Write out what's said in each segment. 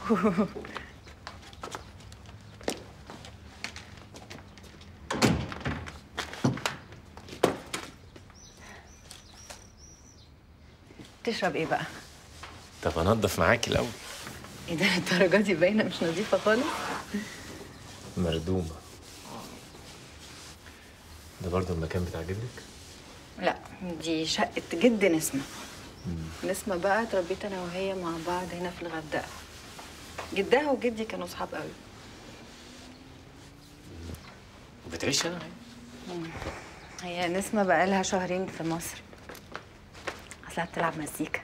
تشرب ايه بقى؟ طب انضف معاكي الاول ايه ده الدرجة دي باينة مش نظيفة خالص؟ مردومه ده برضه المكان بتاع جدك لا دي شقة جد نسمة نسمة بقى اتربيت انا وهي مع بعض هنا في الغردقة جدها وجدي كانوا صحاب قوي وبتعيش هنا هي نسمة بقى لها شهرين في مصر اصلها بتلعب مزيكا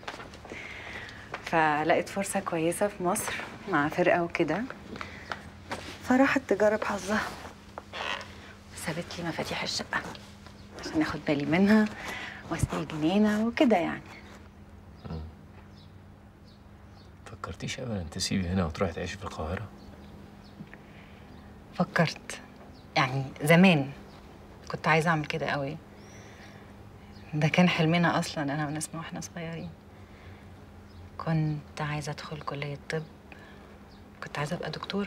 فلقيت فرصة كويسة في مصر مع فرقة وكده فراحت تجرب حظها سابت لي مفاتيح الشقة عشان اخد بالي منها واسقي الجنينة وكده يعني فكرتيش ابدا تسيبي هنا وتروحي تعيشي في القاهره فكرت يعني زمان كنت عايزة أعمل كده قوي ده كان حلمنا أصلا أنا ونسمة وإحنا صغيرين كنت عايزة أدخل كلية طب كنت عايزة أبقى دكتورة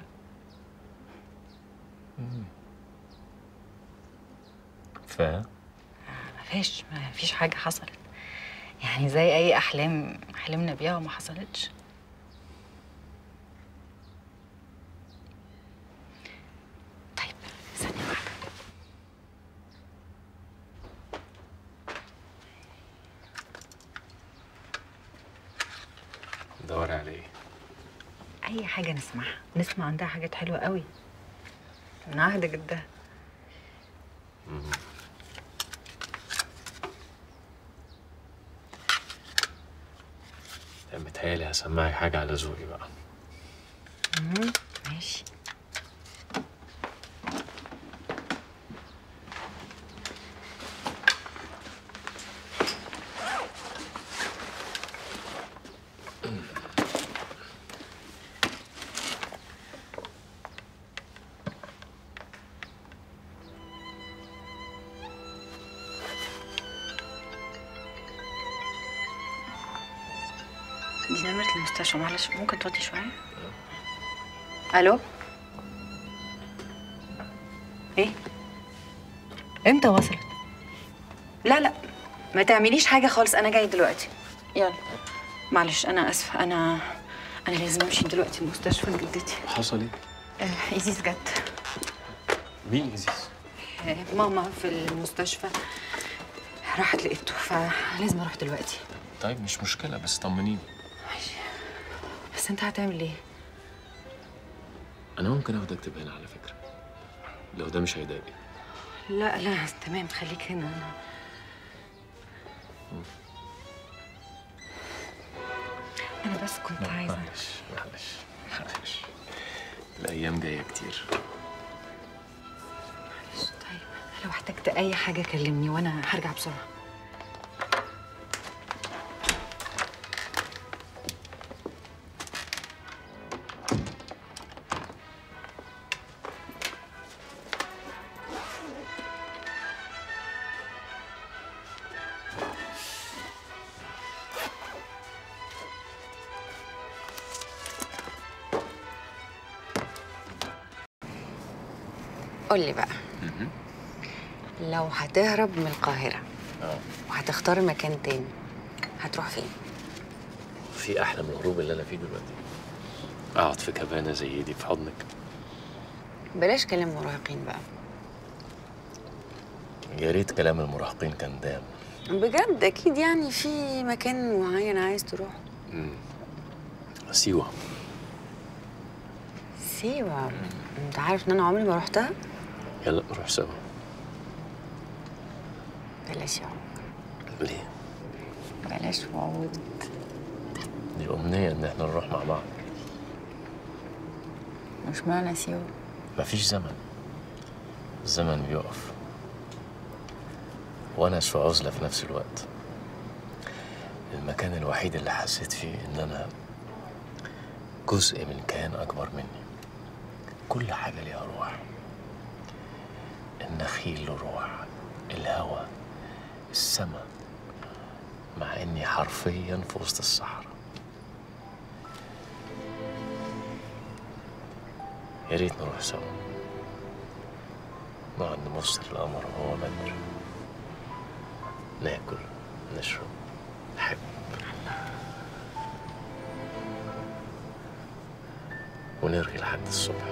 ف مفيش مفيش حاجة حصلت يعني زي أي أحلام حلمنا بيها وما حصلتش طيب ثانية واحدة دوري على ايه أي حاجة نسمعها نسمع عندها حاجات حلوة قوي من عهد جدها متهيألي هسمعك حاجه على ذوقي بقى مم، ماشي دي نمرة المستشفى معلش ممكن توطي شوية؟ الو ايه امتى وصلت لا لا ما تعمليش حاجه خالص انا جاي دلوقتي يلا معلش انا اسفه انا انا لازم امشي دلوقتي المستشفى لجدتي حصل ايه آه ايزيس جت مين ازيز آه ماما في المستشفى راحت لقيته فلازم اروح دلوقتي طيب مش مشكله بس طمنيني بس انت هتعمل ايه انا ممكن اخدك تبقى هنا على فكره لو ده مش هيضايقك لا لا تمام خليك هنا انا انا بس كنت عايزه معلش معلش معلش الايام جايه كتير طيب لو احتجت اي حاجه كلمني وانا هرجع بسرعه قولي بقى لو هتهرب من القاهرة اه وهتختار مكان تاني هتروح فين؟ في احلى من الهروب اللي انا فيه دلوقتي اقعد في كبانه زي دي في حضنك بلاش كلام مراهقين بقى يا ريت كلام المراهقين كان دام بجد أكيد يعني في مكان معين عايز تروح سيوه سيوة أنت عارف إن أنا عمري ما روحتها؟ يلا نروح سوا بلاش يا عمر ليه بلاش وعود دي امنيه ان احنا نروح مع بعض مش معنى سيوة مفيش زمن الزمن بيقف وانا في عزله في نفس الوقت المكان الوحيد اللي حسيت فيه ان انا جزء من كيان اكبر مني كل حاجه ليها روح النخيل له روح الهواء السماء مع اني حرفيا في وسط الصحراء يا ريت نروح سوا نقعد نبص للقمر وهو بدر ناكل نشرب نحب ونرغي لحد الصبح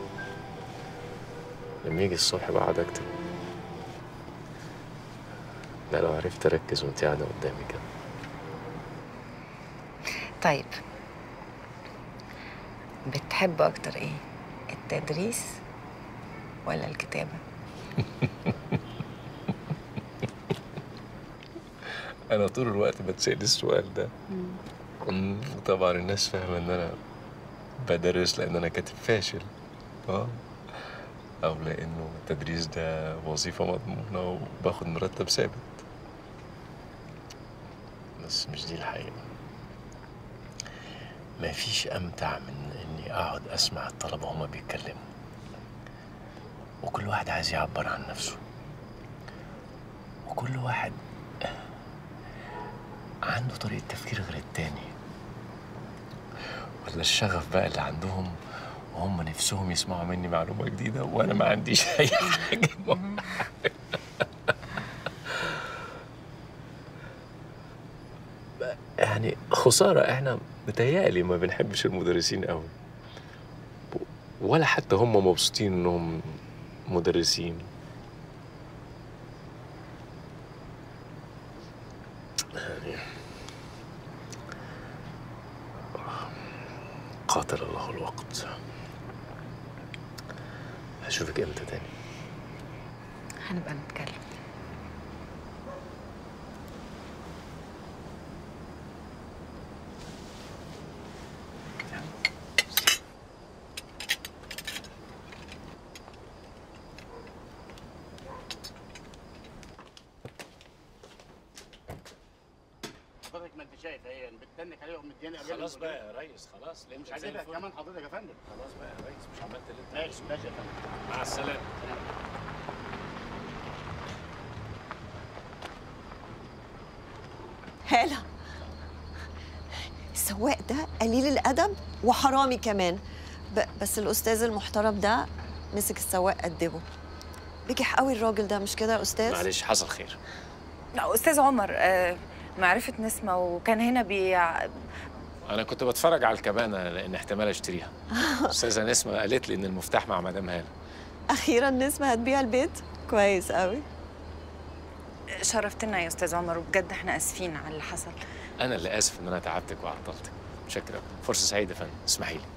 لما يجي الصبح بقعد اكتب ده لو عرفت اركز وانت قاعده قدامي كده طيب بتحب اكتر ايه التدريس ولا الكتابه انا طول الوقت بتسال السؤال ده أمم، وطبعا الناس فاهمه ان انا بدرس لان انا كاتب فاشل اه او لانه التدريس ده وظيفه مضمونه وباخد مرتب ثابت بس مش دي الحقيقه ما فيش امتع من اني اقعد اسمع الطلبه هما بيتكلموا وكل واحد عايز يعبر عن نفسه وكل واحد عنده طريقة تفكير غير التاني ولا الشغف بقى اللي عندهم وهم نفسهم يسمعوا مني معلومة جديدة وأنا ما عنديش أي حاجة يعني خسارة احنا متهيألي ما بنحبش المدرسين قوي ولا حتى هم مبسوطين انهم مدرسين يعني قاتل الله الوقت هشوفك امتى تاني هنبقى نتكلم حضرتك ما انت شايف اهي انا بتنك عليهم مدياني خلاص بقى يا ريس خلاص مش عايزها كمان حضرتك يا فندم خلاص بقى يا ريس مش عملت اللي انت ماشي ماشي يا فندم مع السلامة هالة السواق ده قليل الأدب وحرامي كمان ب... بس الأستاذ المحترم ده مسك السواق قدبه بجح قوي الراجل ده مش كده يا أستاذ؟ معلش حصل خير لا استاذ عمر آه، معرفة نسمة وكان هنا بي انا كنت بتفرج على الكبانه لان احتمال اشتريها استاذه نسمه قالت لي ان المفتاح مع مدام هاله أخيرا نسمة هتبيع البيت كويس قوي شرفتنا يا استاذ عمر وبجد احنا اسفين على اللي حصل انا اللي اسف ان انا تعبتك وعطلتك شكرا فرصه سعيده يا فندم اسمحي لي